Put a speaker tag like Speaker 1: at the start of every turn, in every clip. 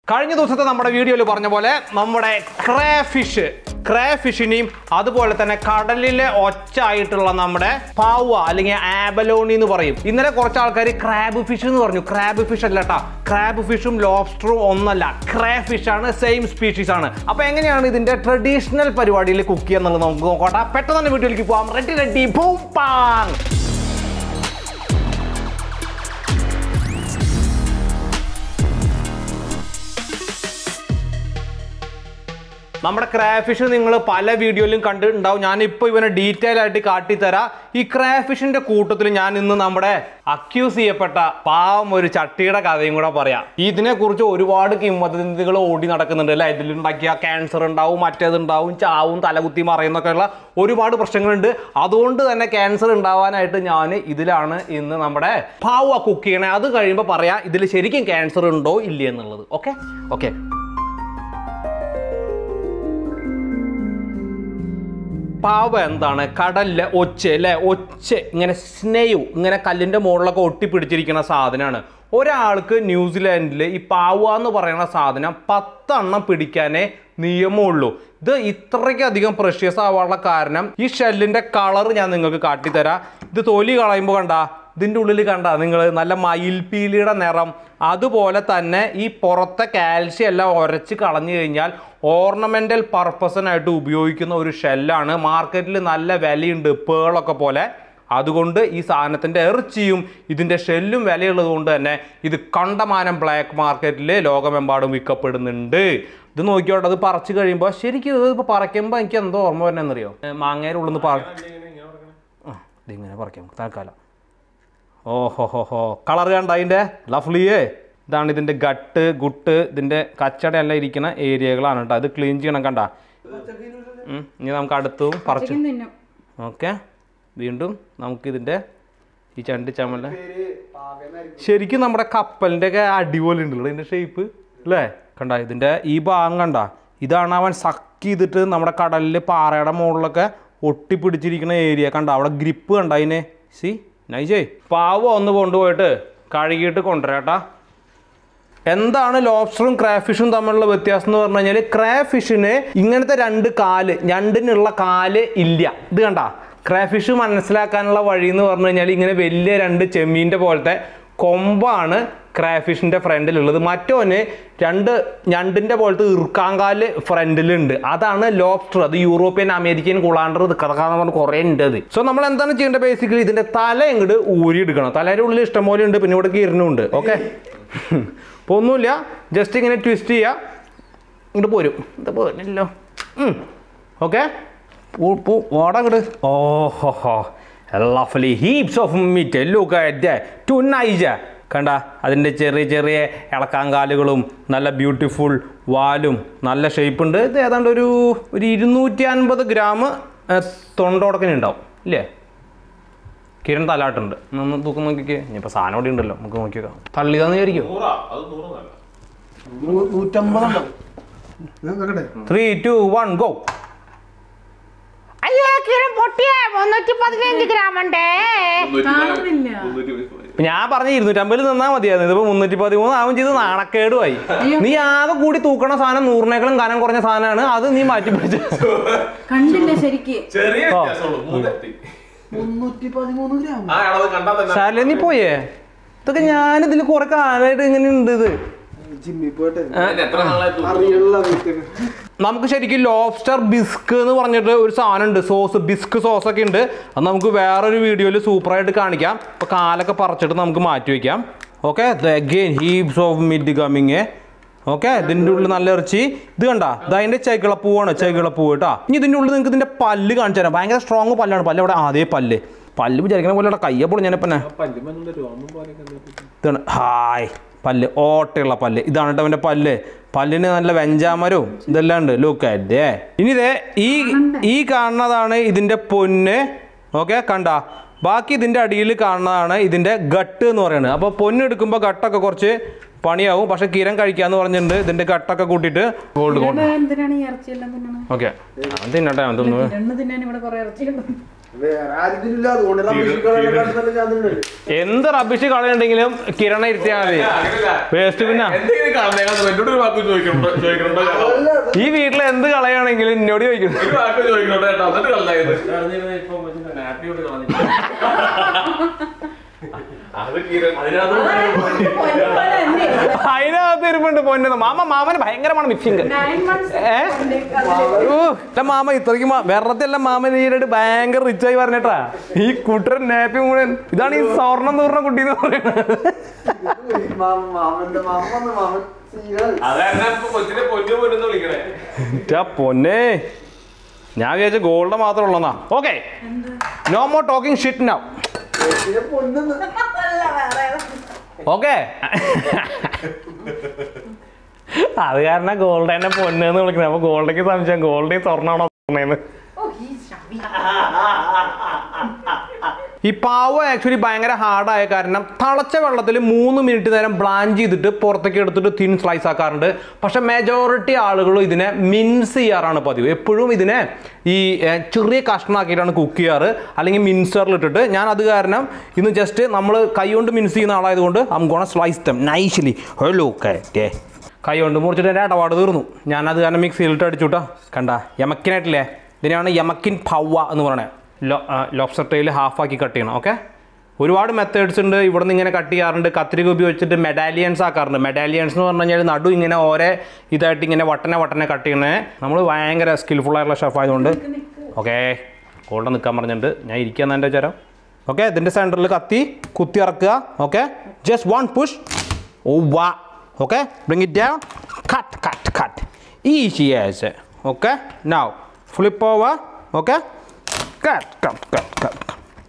Speaker 1: കഴിഞ്ഞ ദിവസത്തെ നമ്മുടെ വീഡിയോയിൽ പറഞ്ഞ പോലെ നമ്മുടെ ക്രേ ഫിഷ് ക്രേ ഫിഷിനെയും അതുപോലെ തന്നെ കടലിലെ ഒച്ചായിട്ടുള്ള നമ്മുടെ പാവ അല്ലെങ്കിൽ ആബലോണി എന്ന് പറയും ഇന്നലെ കുറച്ച് ആൾക്കാർ ക്രാബ് ഫിഷ് എന്ന് പറഞ്ഞു ക്രാബ് ഫിഷ് അല്ല കേട്ടാ ക്രാബ് ഫിഷും ലോബ്സ്റ്ററും ഒന്നല്ല ക്രേ ഫിഷ് ആണ് സെയിം സ്പീഷീസ് ആണ് അപ്പൊ എങ്ങനെയാണ് ഇതിന്റെ ട്രഡീഷണൽ പരിപാടിയിൽ കുക്ക് ചെയ്യുന്നുള്ളത് നമുക്ക് നോക്കട്ടെ പെട്ടെന്ന് തന്നെ വീഡിയോയിലേക്ക് പോവാം റെഡി റെഡി ബൂം പാങ് നമ്മുടെ ക്രാഫിഷ് നിങ്ങൾ പല വീഡിയോയിലും കണ്ടിട്ടുണ്ടാവും ഞാനിപ്പോൾ ഇവനെ ഡീറ്റെയിൽ ആയിട്ട് കാട്ടിത്തരാം ഈ ക്രാഫിഷിന്റെ കൂട്ടത്തിൽ ഞാൻ ഇന്ന് നമ്മുടെ അക്യൂസ് ചെയ്യപ്പെട്ട പാവം ഒരു ചട്ടിയുടെ കഥയും കൂടെ പറയാം ഇതിനെ കുറിച്ച് ഒരുപാട് കിംവദന്തികൾ ഓടി നടക്കുന്നുണ്ട് അല്ലേ ഇതിലുണ്ടാക്കിയ ക്യാൻസർ ഉണ്ടാവും മറ്റേതുണ്ടാവും ചാവും തലകുത്തി മറയുന്നൊക്കെയുള്ള ഒരുപാട് പ്രശ്നങ്ങളുണ്ട് അതുകൊണ്ട് തന്നെ ക്യാൻസർ ഉണ്ടാവാനായിട്ട് ഞാൻ ഇതിലാണ് ഇന്ന് നമ്മുടെ പാവ കുക്ക് ചെയ്യണേ അത് കഴിയുമ്പോൾ പറയാം ഇതിൽ ശരിക്കും ക്യാൻസർ ഉണ്ടോ ഇല്ലേ എന്നുള്ളത് ഓക്കെ ഓക്കെ പാവ എന്താണ് കടലിലെ ഒച്ച അല്ലേ ഒച്ച ഇങ്ങനെ സ്നെയു ഇങ്ങനെ കല്ലിൻ്റെ മുകളിലൊക്കെ ഒട്ടിപ്പിടിച്ചിരിക്കുന്ന സാധനമാണ് ഒരാൾക്ക് ന്യൂസിലാൻഡിൽ ഈ പാവ എന്ന് പറയുന്ന സാധനം പത്തെണ്ണം പിടിക്കാനേ നിയമമുള്ളൂ ഇത് ഇത്രയ്ക്കധികം പ്രഷ്യസ് ആവാനുള്ള കാരണം ഈ ഷെല്ലിൻ്റെ കളർ ഞാൻ നിങ്ങൾക്ക് കാട്ടിത്തരാം ഇത് തൊലി കളയുമ്പോൾ കണ്ട ഇതിൻ്റെ ഉള്ളിൽ കണ്ട നിങ്ങൾ നല്ല മയിൽപീലിയുടെ നിറം അതുപോലെ തന്നെ ഈ പുറത്തെ കാൽഷ്യം എല്ലാം ഉരച്ച് കളഞ്ഞു കഴിഞ്ഞാൽ ഓർണമെൻ്റൽ പർപ്പസിനായിട്ട് ഉപയോഗിക്കുന്ന ഒരു ഷെല്ലാണ് മാർക്കറ്റിൽ നല്ല വിലയുണ്ട് പേളൊക്കെ പോലെ അതുകൊണ്ട് ഈ സാധനത്തിൻ്റെ ഇറച്ചിയും ഇതിൻ്റെ ഷെല്ലും വിലയുള്ളത് കൊണ്ട് തന്നെ ഇത് കണ്ടമാനം ബ്ലാക്ക് മാർക്കറ്റിൽ ലോകമെമ്പാടും വിൽക്കപ്പെടുന്നുണ്ട് ഇത് നോക്കിയോട്ടെ അത് പറിച്ച് കഴിയുമ്പോൾ ശരിക്കും ഇത് ഇപ്പോൾ പറിക്കുമ്പോൾ എനിക്ക് എന്തോ ഓർമ്മ വരുന്നതെന്നറിയോ മാങ്ങയുടെ ഉള്ളിൽ നിന്ന് പറ ആ ഇതിങ്ങനെ പറിക്കാം നമുക്ക് തൽക്കാലം ഓഹോ ഹോ ഹോ കളർ കണ്ട അതിൻ്റെ ലഫ്ലിയേ ഇതാണ് ഇതിൻ്റെ ഗട്ട് ഗുട്ട് ഇതിൻ്റെ കച്ചട എല്ലാം ഇരിക്കുന്ന ഏരിയകളാണ് കേട്ടോ അത് ക്ലീൻ ചെയ്യണം കണ്ട ഉം, ഇനി നമുക്ക് അടുത്തും പറിച്ച്
Speaker 2: തിന്നും
Speaker 1: ഓക്കെ വീണ്ടും നമുക്കിതിൻ്റെ ഈ ചണ്ട് ചമല ശരിക്കും നമ്മുടെ കപ്പലിൻ്റെ ഒക്കെ അടിപൊളി ഉണ്ടല്ലോ ഇതിൻ്റെ ഷേപ്പ് അല്ലേ കണ്ട ഇതിൻ്റെ ഈ ഭാഗം കണ്ട ഇതാണ് അവൻ സക്ക് ചെയ്തിട്ട് നമ്മുടെ കടലിൽ പാറയുടെ മുകളിലൊക്കെ ഒട്ടിപ്പിടിച്ചിരിക്കുന്ന ഏരിയ കണ്ട അവിടെ ഗ്രിപ്പ് കണ്ട അതിനെ സി നൈജേ പാവ ഒന്ന് കൊണ്ടുപോയിട്ട് കഴുകിയിട്ട് കൊണ്ടുവരാട്ടാ എന്താണ് ലോബ്സ്റ്ററും ക്രാഫിഷും തമ്മിലുള്ള വ്യത്യാസം എന്ന് പറഞ്ഞു കഴിഞ്ഞാൽ ക്രാഫിഷിന് ഇങ്ങനത്തെ രണ്ട് കാല് ഞണ്ടിനുള്ള കാല് ഇല്ല ഇത് കണ്ട ക്രാഫിഷ് മനസ്സിലാക്കാനുള്ള വഴി എന്ന് പറഞ്ഞു കഴിഞ്ഞാൽ ഇങ്ങനെ വലിയ രണ്ട് ചെമ്മീൻ്റെ പോലത്തെ കൊമ്പാണ് ക്രാഫിഷിൻ്റെ ഫ്രണ്ടിലുള്ളത് മറ്റോന് രണ്ട് ഞണ്ടിൻ്റെ പോലത്തെ ഇറുക്കാങ്കാല് ഫ്രണ്ടിലുണ്ട് അതാണ് ലോബ്സ്റ്റർ അത് യൂറോപ്യൻ അമേരിക്കൻ കുളാണ്ടർ കഥക്കാന്ന് പറഞ്ഞ് കുറേ ഉണ്ട് അത് സോ നമ്മൾ എന്താണ് ചെയ്യേണ്ടത് ബേസിക്കലി ഇതിൻ്റെ തല ഇങ്ങോട്ട് ഊരിയെടുക്കണം തലേൻ്റെ ഉള്ളിൽ ഇഷ്ടംപോലെ ഉണ്ട് പിന്നെ ഇവിടെ കീറിനുണ്ട് ഓക്കെ അപ്പോൾ ഒന്നുമില്ല ജസ്റ്റ് ഇങ്ങനെ ട്വിസ്റ്റ് ചെയ്യുക ഇങ്ങോട്ട് പോരും ഇത് പോരില്ലോ ഓക്കെ ഓടാ ഇങ്ങോട്ട് ഓഹോ ഹോ ലഫ്ലി heaps of meat look to നൈജ കണ്ട അതിൻ്റെ ചെറിയ ചെറിയ ഇളക്കാങ്കാലുകളും നല്ല ബ്യൂട്ടിഫുൾ വാലും നല്ല ഷേപ്പ് ഉണ്ട് ഇത് ഏതാണ്ട് ഒരു ഒരു ഇരുന്നൂറ്റി അൻപത് ഗ്രാം തൊണ്ടോടക്കനെ ഉണ്ടാവും ഇല്ലേ കിരൺ തലാട്ടുണ്ട് ഒന്ന് തൂക്കം നോക്കിക്കേ ഇനിയിപ്പോൾ സാധനം ഇവിടെ ഉണ്ടല്ലോ നമുക്ക് നോക്കിയേക്കാം തള്ളിയതാന്ന് വിചാരിക്കും
Speaker 3: നൂറാ അത് നൂറൊന്നല്ല
Speaker 4: നൂറ്റമ്പതുണ്ടാവും നോക്കട്ടെ
Speaker 1: ത്രീ ടു വൺ ഗോ
Speaker 5: അയ്യോ കിരം പൊട്ടിയേ മുന്നൂറ്റി പതിനഞ്ച് ഗ്രാം ഉണ്ടേ
Speaker 2: കാണുന്നില്ല
Speaker 1: ഇപ്പൊ ഞാൻ പറഞ്ഞ ഇരുന്നൂറ്റമ്പതിൽ നിന്നാ മതിയായിരുന്നു ഇതിപ്പോ മുന്നൂറ്റി പതിമൂന്ന് ആവും ചെയ്ത് നാണക്കേടുമായി നീ ആകെ കൂടി തൂക്കണ സാധനം നൂറിനേക്കാളും കനം കുറഞ്ഞ സാധനമാണ് അത് നീ മാറ്റി പിടിച്ച്
Speaker 2: കണ്ടില്ല ശരിക്ക്
Speaker 3: ചെറിയ വ്യത്യാസമുള്ളൂ മൂന്നെത്തി
Speaker 4: മുന്നൂറ്റി പതിമൂന്ന് ഗ്രാം
Speaker 3: ആ അളവ് കണ്ടാൽ തന്നെ
Speaker 1: ശാല നീ പോയേ ഇതൊക്കെ ഞാൻ ഇതിൽ കുറെ കാലമായിട്ട് ഇങ്ങനെ ഉണ്ട് ഇത്
Speaker 4: ജിമ്മി പോട്ടെ
Speaker 3: അതിന് എത്ര നാളായി തൂക്കും?
Speaker 4: അറിയുള്ള വീട്ടിൽ
Speaker 1: നമുക്ക് ശരിക്കും ലോബ്സ്റ്റർ ബിസ്ക് എന്ന് പറഞ്ഞിട്ട് ഒരു സാധനം ഉണ്ട് സോസ് ബിസ്ക് സോസ് ഒക്കെ ഉണ്ട് അത് നമുക്ക് വേറൊരു വീഡിയോയിൽ സൂപ്പറായിട്ട് കാണിക്കാം അപ്പോൾ കാലൊക്കെ പറിച്ചിട്ട് നമുക്ക് മാറ്റി വയ്ക്കാം okay again heaps of meat coming okay ഇതിൻ്റെ ഉള്ളിൽ നല്ല ഇറച്ചി ഇത് കണ്ട ഇത് അതിൻ്റെ ചെകിളപ്പൂവാണ് ചെകിളപ്പൂവ് കേട്ടോ ഇനി ഇതിൻ്റെ ഉള്ളിൽ നിങ്ങൾക്ക് ഇതിൻ്റെ പല്ല് കാണിച്ചു തരാം ഭയങ്കര സ്ട്രോങ് പല്ലാണ് പല്ല് അവിടെ അതേ പല്ല് പല്ല് വിചാരിക്കുന്ന പോലെ അവിടെ കയ്യപ്പോൾ ഞാനിപ്പം ഇതാണ് ഹായ് പല്ല് ഓട്ടയുള്ള പല്ല് ഇതാണ് കേട്ടോ അവൻ്റെ പല്ല് പല്ലിന് നല്ല വെഞ്ചാമരവും ഇതെല്ലാം ഉണ്ട് ലുക്ക് അല്ലേ ഇനി ഇതേ ഈ ഈ കാണുന്നതാണ് ഇതിൻ്റെ പൊന്ന് ഓക്കെ കണ്ട ബാക്കി ഇതിൻ്റെ അടിയിൽ കാണുന്നതാണ് ഇതിൻ്റെ ഗട്ട് എന്ന് പറയുന്നത് അപ്പോൾ പൊന്ന് എടുക്കുമ്പോൾ ഗട്ടൊക്കെ കുറച്ച് പണിയാവും പക്ഷെ കിരം കഴിക്കാന്ന് പറഞ്ഞിട്ടുണ്ട് ഇതിൻ്റെ ഗട്ടൊക്കെ കൂട്ടിയിട്ട് ഗോൾഡ് ഗോൾഡ്
Speaker 2: ഇവിടെ എന്തിനാണ് ഈ ഇറച്ചിയെല്ലാം തിന്നണത്
Speaker 1: ഓക്കെ തിന്നട്ടെ അവൻ തിന്നു
Speaker 2: എണ്ണ തിന്നാൻ ഇവിടെ കുറെ ഇറച്ചിയുണ്ട്
Speaker 4: വേറെ ആരും അതുകൊണ്ട് റബ്ബിഷിക്കാളും ഞാൻ തിന്നത്
Speaker 1: എന്ത് റബ്ബിഷ് കളയുണ്ടെങ്കിലും കിരണ ഇരുത്തിയാൽ മതി വേസ്റ്റ് പിന്നെ
Speaker 3: എന്തെങ്കിലും കാണുന്നേക്കാൾ എന്നോട് ഒരു വാക്ക് ചോദിക്കണുണ്ടോ ചോദിക്കണുണ്ടോ
Speaker 1: ഈ വീട്ടിൽ എന്ത് കളയാണെങ്കിലും എന്നോട് ചോദിക്കണം
Speaker 3: ഒരു വാക്ക് ചോദിക്കണുണ്ടോ കേട്ടോ എന്നിട്ട് കളഞ്ഞത് അത് കിരൺ
Speaker 2: പൊന്നുപോലെ തന്നെ.
Speaker 1: അതിനകത്ത് ഇരുപ്പുണ്ട് പൊന്നത് മാമ മാമന് ഭയങ്കരമാണ് മിക്സിങ്
Speaker 2: Nine months
Speaker 1: ഏ?
Speaker 2: അതില്
Speaker 1: ഓ എന്റെ മാമ ഇത്രയ്ക്ക് വെറുതെ മാമൻ ഈയിടെ ഭയങ്കര റിച്ച് ആയി പറഞ്ഞിട്ടാ ഈ കുട്ടൻ നാപ്പി മുഴുവൻ ഇതാണ് ഈ സ്വർണം തൂർണ കുട്ടി എന്ന് പറയുന്നത്
Speaker 4: മാമന്റെ മാമൻ വന്ന് മാമൻ സീനാണ്.
Speaker 3: അതെന്നെ ഇപ്പൊ കൊച്ചിനെ പൊന്നു പൊന്നു വിളിക്കണേ
Speaker 1: റ്റാ പൊന്നെ ഞാൻ വിചാരിച്ച ഗോൾഡ് മാത്രം ഉള്ളതാ okay no more talking shit now
Speaker 4: കൊച്ചിനെ പൊന്നെന്ന്.
Speaker 2: അല്ല, വേറെ ഏതാ?
Speaker 1: ഓക്കെ അത് കാരണം ഗോൾഡ് തന്നെ പൊന്നെന്ന് വിളിക്കുന്നത് അപ്പൊ ഗോൾഡേക്ക് സംശയം ഗോൾഡ് സ്വർണ്ണമാണോ പറഞ്ഞേന്ന്
Speaker 2: ഓ, ഈ ശവി.
Speaker 1: ഈ പാവ ആക്ച്വലി ഭയങ്കര ഹാർഡായ കാരണം തിളച്ച വെള്ളത്തിൽ മൂന്ന് മിനിറ്റ് നേരം ബ്ലാഞ്ച് ചെയ്തിട്ട് പുറത്തേക്ക് എടുത്തിട്ട് തിൻ സ്ലൈസ് ആക്കാറുണ്ട് പക്ഷെ മെജോറിറ്റി ആളുകളും ഇതിനെ മിൻസ് ചെയ്യാറാണ് പതിവ് എപ്പോഴും ഇതിനെ ഈ ഏർ, ചെറിയ കഷ്ണമാക്കിയിട്ടാണ് കുക്ക് ചെയ്യാറ് അല്ലെങ്കിൽ മിൻസറിൽ ഇട്ടിട്ട് ഞാൻ അത് കാരണം ഇന്ന് ജസ്റ്റ് നമ്മൾ കൈ കൊണ്ട് മിൻസ് ചെയ്യുന്ന ആളായതുകൊണ്ട് um gonna slice them nicely hello okay കൈ കൊണ്ട് മുറിച്ചിട്ട് എൻ്റെ ഇടപാട് തീർന്നു ഞാനത് കാരണം മിക്സിയിലിട്ട് അടിച്ചുട്ടാ കണ്ട യമക്കിനായിട്ടില്ലേ ഇതിനാണ് യമക്കിൻ പവ എന്ന് പറയണത് ലോ ലോബ്സ്റ്റർ ടൈൽ ഹാഫാക്കി കട്ട് ചെയ്യണം ഓക്കെ ഒരുപാട് മെത്തേഡ്സ് ഉണ്ട് ഇവിടെ നിന്ന് ഇങ്ങനെ കട്ട് ചെയ്യാറുണ്ട് കത്രിക ഉപയോഗിച്ചിട്ട് മെഡാലിയൻസ് ആക്കാറുണ്ട് മെഡാലിയൻസ് എന്ന് പറഞ്ഞു കഴിഞ്ഞാൽ നടു ഇങ്ങനെ ഓരോ ഇതായിട്ട് ഇങ്ങനെ വട്ടനെ വട്ടനെ കട്ട് ചെയ്യണേ നമ്മൾ ഭയങ്കര സ്കിൽഫുൾ ആയിട്ടുള്ള ഷെഫ് ആയതുകൊണ്ട് ഓക്കെ ഗോൾഡ് നിൽക്കാൻ പറഞ്ഞിട്ടുണ്ട് ഞാൻ ഇരിക്കാന്ന് എൻ്റെ വിചാരം ഓക്കെ ഇതിൻ്റെ സെൻറ്ററിൽ കത്തി കുത്തി ഇറക്കുക okay just one push oh wow okay bring it down cut cut cut easy as okay now flip over okay cut cut cut cut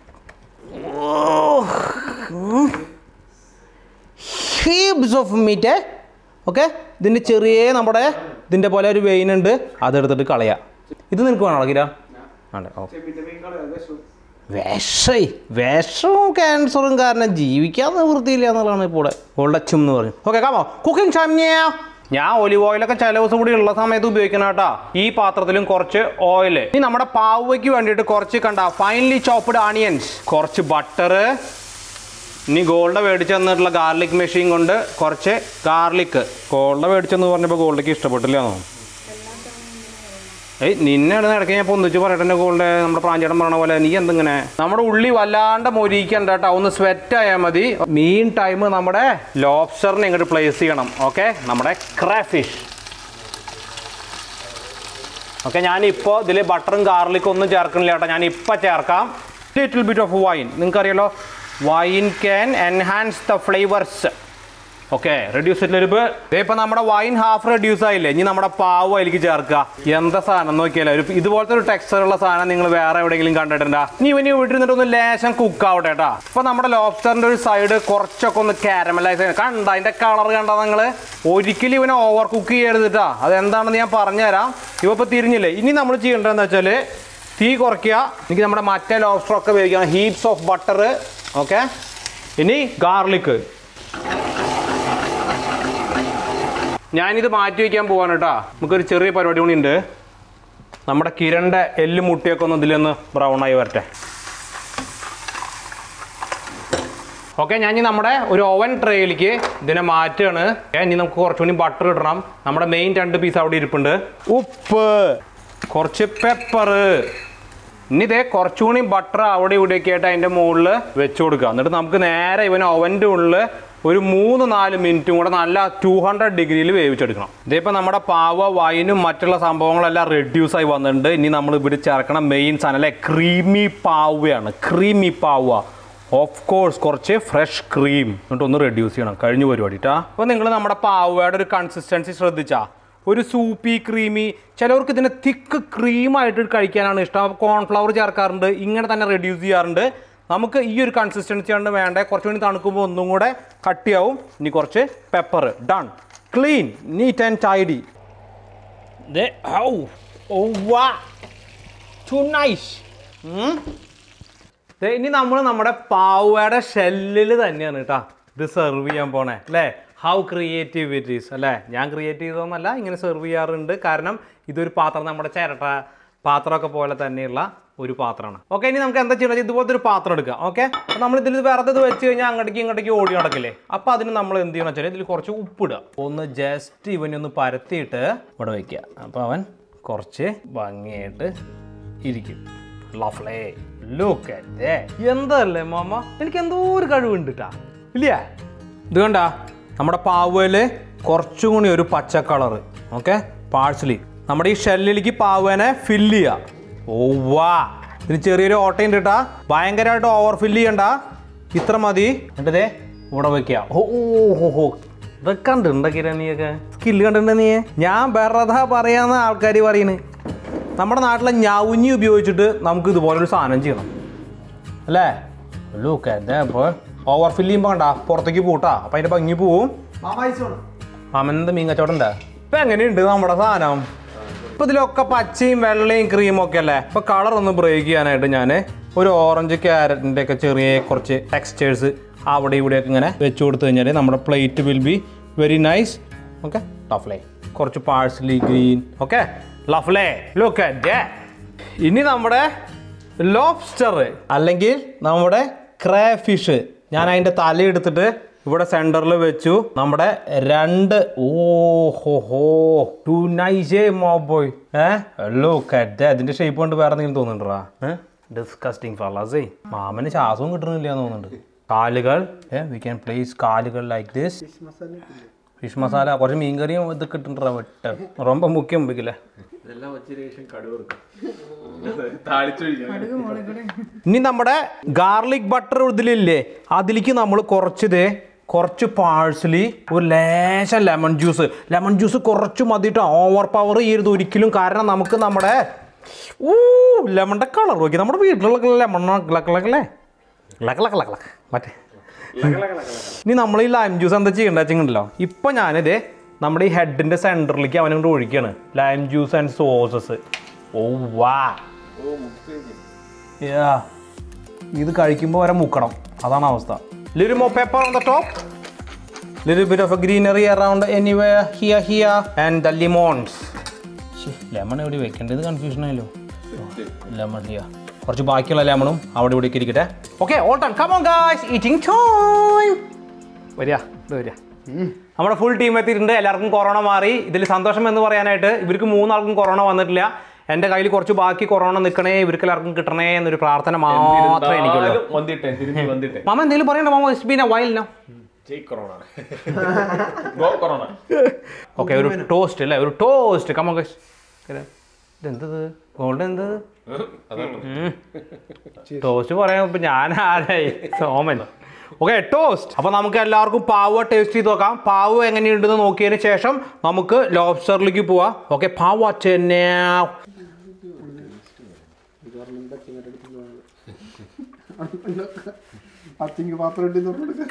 Speaker 1: heaps of meat okay ഇതിൻ്റെ ചെറിയ നമ്മുടെ ഇതിൻ്റെ പോലെ ഒരു വെയിൻ ഉണ്ട് അതെടുത്തിട്ട് കളയാം ഇത് നിനക്ക് വേണോ കിരാ വേണ്ട ഓ
Speaker 4: ചെമ്മീൻ്റെ മീൻ കളയാ, വിഷം.
Speaker 1: വിഷയ് വിഷവും ക്യാൻസറും കാരണം ജീവിക്കാൻ നിവൃത്തിയില്ല എന്നുള്ളതാണ് ഇപ്പോൾ ഗോൾഡച്ചും എന്ന് പറഞ്ഞു ഓക്കെ കാമോ കുക്കിംഗ് ടൈം ഞാൻ ഒലിവ് ഓയിലൊക്കെ ചില ദിവസം കൂടി ഉള്ള സമയത്ത് ഉപയോഗിക്കണം കേട്ടാ ഈ പാത്രത്തിലും കുറച്ച് ഓയിൽ ഇനി നമ്മുടെ പാവയ്ക്ക് വേണ്ടിയിട്ട് കുറച്ച് കണ്ട ഫൈനലി ചോപ്പ്ഡ് ആണിയൻസ് കുറച്ച് ബട്ടർ ഇനി ഗോൾഡ് മേടിച്ച് തന്നിട്ടുള്ള ഗാർലിക് മെഷീൻ കൊണ്ട് കുറച്ച് ഗാർലിക് ഗോൾഡ് മേടിച്ചെന്ന് പറഞ്ഞപ്പോൾ ഗോൾഡിക്ക് ഇഷ്ടപ്പെട്ടില്ല തോന്നുന്നു ഏയ് നിന്നെ ഇടുന്ന ഇടയ്ക്ക് ഞാൻ പൊന്നിച്ച് പറയട്ടെ ഗോൾഡ് നമ്മുടെ പ്രാഞ്ചേട്ടൻ പറഞ്ഞ പോലെ നീ എന്തിങ്ങനെ നമ്മുടെ ഉള്ളി വല്ലാണ്ട് മൊരിക്കണ്ട കേട്ടോ ഒന്ന് സ്വെറ്റ് ആയാൽ മതി മീൻ ടൈം നമ്മുടെ ലോബ്സ്റ്ററിനെ ഇങ്ങോട്ട് പ്ലേസ് ചെയ്യണം ഓക്കെ നമ്മുടെ ക്രാഫിഷ് ഓക്കെ ഞാനിപ്പോൾ ഇതിൽ ബട്ടറും ഗാർലിക്കും ഒന്നും ചേർക്കണില്ല കേട്ടോ ഞാൻ ഇപ്പം ചേർക്കാം ലിറ്റിൽ ബിറ്റ് ഓഫ് വൈൻ നിങ്ങൾക്കറിയാലോ wine can enhance the flavours okay reduce ഇട്ടിലിരിപ്പ് ഇപ്പം നമ്മുടെ വൈൻ ഹാഫ് റെഡ്യൂസ് ആയില്ലേ ഇനി നമ്മുടെ പാവ് അതിലേക്ക് ചേർക്കുക എന്താ സാധനം നോക്കിയാലോ ഒരു ഇതുപോലത്തെ ഒരു ടെക്സ്ചർ ഉള്ള സാധനം നിങ്ങൾ വേറെ എവിടെയെങ്കിലും കണ്ടിട്ടുണ്ടാ ഇനി ഇവന് വീട്ടിൽ ഒന്ന് ലേശം കുക്ക് ആവട്ടെ കേട്ടാ ഇപ്പൊ നമ്മുടെ ലോബ്സ്റ്ററിന്റെ ഒരു സൈഡ് കുറച്ചൊക്കെ ഒന്ന് കാരമലൈസ് ചെയ്യണം കണ്ട അതിന്റെ കളർ കണ്ട നിങ്ങൾ ഒരിക്കലും ഇവനെ ഓവർ കുക്ക് ചെയ്യരുതിട്ടാ അതെന്താണെന്ന് ഞാൻ പറഞ്ഞുതരാം ഇവ ഇപ്പൊ തിരിഞ്ഞില്ലേ ഇനി നമ്മൾ ചെയ്യേണ്ടതെന്ന് വെച്ചാൽ തീ കുറയ്ക്കുക എനിക്ക് നമ്മുടെ മറ്റേ ലോബ്സ്റ്റർ ഒക്കെ ഉപയോഗിക്കാം ഹീപ്സ് ഓഫ് ബട്ടർ ഓക്കെ ഇനി ഗാർലിക് ഞാനിത് മാറ്റി വയ്ക്കാൻ പോവാണ് കേട്ടോ നമുക്കൊരു ചെറിയ പരിപാടി കൂടി ഉണ്ട് നമ്മുടെ കിരണിൻ്റെ എല്ല് മുട്ടിയൊക്കെ ഒന്ന് ഇതിലൊന്ന് ബ്രൗൺ ആയി വരട്ടെ ഓക്കെ ഞാൻ ഇനി നമ്മുടെ ഒരു ഓവൻ ട്രേയിലേക്ക് ഇതിനെ മാറ്റുകയാണ് ഏ, ഇനി നമുക്ക് കുറച്ചുകൂടി ബട്ടർ ഇടണം നമ്മുടെ മെയിൻ രണ്ട് പീസ് അവിടെ ഇരിപ്പുണ്ട് ഉപ്പ് കുറച്ച് പെപ്പർ ഇനി ഇതേ കുറച്ചുകൂടി ബട്ടർ അവിടെ ഇവിടെയൊക്കെ ആയിട്ട് അതിൻ്റെ മുകളിൽ വെച്ച് കൊടുക്കുക എന്നിട്ട് നമുക്ക് നേരെ ഇവൻ ഓവൻ്റെ ഉള്ളിൽ ഒരു മൂന്ന് നാല് മിനിറ്റും കൂടെ നല്ല ടു ഹൺഡ്രഡ് ഡിഗ്രിയിൽ വേവിച്ചെടുക്കണം ഇതിപ്പോൾ നമ്മുടെ പാവ വൈനും മറ്റുള്ള സംഭവങ്ങളെല്ലാം റെഡ്യൂസ് ആയി വന്നിട്ടുണ്ട് ഇനി നമ്മൾ ഇവിടെ ചേർക്കണം മെയിൻ സാധനം അല്ലേ ക്രീമി പാവയാണ് ക്രീമി പാവ ഓഫ് കോഴ്സ് കുറച്ച് ഫ്രഷ് ക്രീം എന്നിട്ട് ഒന്ന് റെഡ്യൂസ് ചെയ്യണം കഴിഞ്ഞ പരിപാടിട്ടാ അപ്പോൾ നിങ്ങൾ നമ്മുടെ പാവയുടെ ഒരു കൺസിസ്റ്റൻസി ശ്രദ്ധിച്ചാ ഒരു സൂപ്പി ക്രീമി ചിലവർക്ക് ഇതിനെ തിക്ക് ക്രീമായിട്ട് കഴിക്കാനാണ് ഇഷ്ടം അപ്പോൾ കോൺഫ്ലവർ ചേർക്കാറുണ്ട് ഇങ്ങനെ തന്നെ റെഡ്യൂസ് ചെയ്യാറുണ്ട് നമുക്ക് ഈ ഒരു കൺസിസ്റ്റൻസി ആണ് വേണ്ടത് കുറച്ച് കൂടി തണുക്കുമ്പോൾ ഒന്നും കൂടെ കട്ടിയാവും ഇനി കുറച്ച് pepper done clean neat and tidy oh wow too nice ദേ, ഇനി നമ്മൾ നമ്മുടെ പാവയുടെ ഷെല്ലിൽ തന്നെയാണ് കേട്ടോ ഇത് സെർവ് ചെയ്യാൻ പോണേ അല്ലേ ഹൗ ക്രിയേറ്റീവ് ഇറ്റ് ഈസ് അല്ലേ ഞാൻ ക്രിയേറ്റ് ചെയ്തതൊന്നല്ല ഇങ്ങനെ സെർവ് ചെയ്യാറുണ്ട് കാരണം ഇതൊരു പാത്രം നമ്മുടെ ചിരട്ട പാത്രമൊക്കെ പോലെ തന്നെയുള്ള ഒരു പാത്രമാണ് ഓക്കെ ഇനി നമുക്ക് എന്താ ചെയ്യണമെന്ന് ഇതുപോലത്തെ ഒരു പാത്രം എടുക്കുക ഓക്കെ അപ്പോൾ നമ്മൾ ഇതിൽ വെറുതെ ഇത് വെച്ച് കഴിഞ്ഞാൽ അങ്ങോട്ടേക്ക് ഇങ്ങോട്ടേക്ക് ഓടി നടക്കില്ലേ അപ്പോൾ അതിന് നമ്മൾ എന്ത് ചെയ്യണം വെച്ചാൽ ഇതിൽ കുറച്ച് ഉപ്പിടുക ഒന്ന് ജസ്റ്റ് ഇവനെ ഒന്ന് പരത്തിയിട്ട് ഇവിടെ വയ്ക്കുക അപ്പോൾ അവൻ കുറച്ച് ഭംഗിയായിട്ട് ഇരിക്കും ലഫ്ലേ ലുക്ക് എന്തല്ലേ മാമ എനിക്ക് എന്തോ ഒരു കഴിവുണ്ട് ട്ടാ ഇല്ലേ ഇത് കണ്ട നമ്മുടെ പാവയില് കുറച്ചും കൂടി ഒരു പച്ച കളറ് ഓക്കെ പാഴ്സലി നമ്മുടെ ഈ ഷെല്ലിലേക്ക് പാവേനെ ഫില്ല് ചെയ്യുക ഓ വാ ഇതിന് ചെറിയൊരു ഓട്ടയും കിട്ടാ ഭയങ്കരമായിട്ട് ഓവർ ഫില്ല് ചെയ്യണ്ട ഇത്ര മതി എന്നിട്ടേ ഇവിടെ വെക്കുക ഓ ഓ ഹോ ഹോ ഇതൊക്കെ കണ്ടിട്ടുണ്ടോ നീയൊക്കെ സ്കില്ല് കണ്ടിട്ടുണ്ടോ നീ ഞാൻ വെറുതെ പറയാന്ന് ആൾക്കാർ പറയുന്നത് നമ്മുടെ നാട്ടിലെ ഞൗഞ്ഞി ഉപയോഗിച്ചിട്ട് നമുക്ക് ഇതുപോലൊരു സാധനം ചെയ്യണം അല്ലേ ലൂക്ക് എന്താ ഇപ്പോൾ ഓവർ ഫില്ല് ചെയ്യുമ്പോൾ കണ്ടാ പുറത്തേക്ക് പൂട്ടാ അപ്പം അതിൻ്റെ ഭംഗി പോവും
Speaker 4: മാമ ഐസ് വേണം
Speaker 1: മാമനെന്താ മീങ്ങച്ചോടം ഉണ്ടാ ഇപ്പം എങ്ങനെയുണ്ട് നമ്മുടെ സാധനം ഇപ്പം ഇതിലൊക്കെ പച്ചയും വെള്ളയും ക്രീമും ഒക്കെ അല്ലേ ഇപ്പം കളർ ഒന്ന് ബ്രേക്ക് ചെയ്യാനായിട്ട് ഞാൻ ഒരു ഓറഞ്ച് ക്യാരറ്റിൻ്റെ ഒക്കെ ചെറിയ കുറച്ച് ടെക്സ്റ്റേഴ്സ് അവിടെ ഇവിടെയൊക്കെ ഇങ്ങനെ വെച്ച് കൊടുത്തു കഴിഞ്ഞാൽ നമ്മുടെ plate will be very nice okay ലഫ്ലേ കുറച്ച് പാഴ്സലി ഗ്രീൻ ഓക്കെ ലഫ്ലേ ലുക്ക് ഇനി നമ്മുടെ ലോബ്സ്റ്റർ അല്ലെങ്കിൽ നമ്മുടെ ക്രേ ഫിഷ് ഞാൻ അതിൻ്റെ തല എടുത്തിട്ട് ഇവിടെ സെൻറ്ററിൽ വെച്ചു നമ്മുടെ രണ്ട് ഓ ഹോ ഹോ ടു നൈസേ മോബോയ് ഏ ലുക്ക് അറ്റ് അതിൻ്റെ ഷേപ്പ് കൊണ്ട് വേറെ എന്തെങ്കിലും തോന്നുന്നുണ്ടോ ഏ ഡിസ്കസ്റ്റിംഗ് ഫളാസേ മാമന് ശ്വാസവും കിട്ടണില്ല എന്ന് തോന്നുന്നുണ്ട് കാലുകൾ ഏ വി ക്യാൻ പ്ലേസ് കാലുകൾ ലൈക്ക് ദിസ്
Speaker 4: മസാല ഇട്ടില്ലേ?
Speaker 1: ഫിഷ് മസാല കുറച്ച് മീൻകറിയും ഇത് കിട്ടുന്നുണ്ടോ വിട്ട് ரொம்ப മുഖ്യം മുമ്പിക്കില്ലേ
Speaker 3: ഇതെല്ലാം വച്ചതിന് ശേഷം കടുവ് കൊടുക്കാം താളിച്ചൊഴിക്കാം
Speaker 1: ഇനി നമ്മുടെ ഗാർലിക് ബട്ടർ ഇതിലില്ലേ അതിലേക്ക് നമ്മൾ കുറച്ചിത് കുറച്ച് പാഴ്സലി ഒരു ലേശം ലെമൺ ജ്യൂസ് ലെമൺ ജ്യൂസ് കുറച്ച് മതിയിട്ട് ഓവർ പവർ ചെയ്യരുത് ഒരിക്കലും കാരണം നമുക്ക് നമ്മുടെ ഊ ലെമണിൻ്റെ കളർ നോക്കി നമ്മുടെ വീട്ടിലുള്ള ലെമൺ കളക്കളല്ലേ കളക്കളക്കളക്കള മറ്റേ ഇനി നമ്മൾ ഈ ലൈം ജ്യൂസ് എന്താ ചെയ്യേണ്ട വെച്ചിട്ടുണ്ടല്ലോ ഇപ്പം ഞാനിത് നമ്മുടെ ഈ ഹെഡിൻ്റെ സെൻറ്ററിലേക്ക് അവനോട് ഒഴിക്കുകയാണ് lime juice and sauces oh wow Yeah. ഇത് കഴിക്കുമ്പോൾ വരെ മുക്കണം അതാണ് അവസ്ഥ little more pepper on the top little bit of a greenery around anyway here here and the ലിമോൺസ് lemon എവിടെ വെക്കേണ്ടത് കൺഫ്യൂഷൻ ആയല്ലോ ലെമൺ ഹിയ കുറച്ച് ബാക്കിയുള്ള ലെമണും അവിടെ ഇവിടെ ഇരിക്കട്ടെ okay all time come on guys eating time വരിക ഇത് വരിക നമ്മുടെ ഫുൾ ടീം എത്തിയിട്ടുണ്ട് എല്ലാവർക്കും കൊറോണ മാറി ഇതിൽ സന്തോഷം എന്ന് പറയാനായിട്ട് ഇവർക്ക് മൂന്നാൾക്കും കൊറോണ വന്നിട്ടില്ല എൻ്റെ കയ്യിൽ കുറച്ച് ബാക്കി കൊറോണ നിൽക്കണേ ഇവർക്ക് എല്ലാവർക്കും കിട്ടണേ എന്നൊരു പ്രാർത്ഥന മാത്രമേ എനിക്കുള്ളൂ
Speaker 3: വന്നിട്ടേ തിരിഞ്ഞ് വന്നിട്ടേ
Speaker 1: മാമ എന്തെങ്കിലും പറയണ്ട മാമ it's been a while no
Speaker 3: Jai corona go corona
Speaker 1: okay ഒരു ടോസ്റ്റ് അല്ലേ ഒരു ടോസ്റ്റ് കമോ ഗൈസ് ഇതെന്തത് ഗോൾഡ് എന്ത് ടോസ്റ്റ് പറയാൻ ഇപ്പൊ ഞാൻ ആരായി സോമൻ ഓക്കെ ടോസ്റ്റ് അപ്പൊ നമുക്ക് എല്ലാവർക്കും പാവ ടേസ്റ്റ് ചെയ്ത് നോക്കാം പാവ എങ്ങനെയുണ്ടെന്ന് നോക്കിയതിന് ശേഷം നമുക്ക് ലോബ്സ്റ്ററിലേക്ക് പോവാം ഓക്കെ പാവ ചെന്നൈ
Speaker 4: പത്തിങ്ക് പാത്രം ഇട്ടി തൊട്ടെടുക്ക